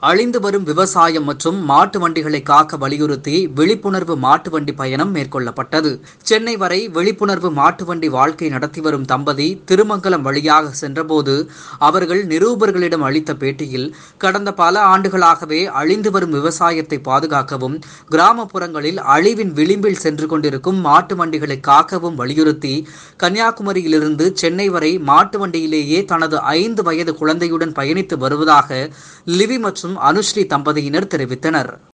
அழிந்து வரும் விவசாயம் மற்றும் மாட்டு வண்டிகளை காக்க வலியுறுத்தி விழிப்புணர்வு மாட்டு வண்டி பயணம் மேற்கொள்ளப்பட்டது சென்னை வரை விழிப்புணர்வு மாட்டு வண்டி வாழ்க்கை நடத்தி வரும் தம்பதி திருமங்கலம் வழியாக சென்றபோது அவர்கள் நிருபர்களிடம் அளித்த பேட்டியில் கடந்த பல ஆண்டுகளாகவே அழிந்து வரும் விவசாயத்தை பாதுகாக்கவும் கிராமப்புறங்களில் அழிவின் விளிம்பில் சென்று கொண்டிருக்கும் மாட்டு வண்டிகளை காக்கவும் வலியுறுத்தி கன்னியாகுமரியிலிருந்து சென்னை வரை மாட்டு வண்டியிலேயே தனது ஐந்து வயது குழந்தையுடன் பயணித்து வருவதாக லிவி மற்றும் அனுஸ்ரீ தம்பதியினர் தெரிவித்தனர்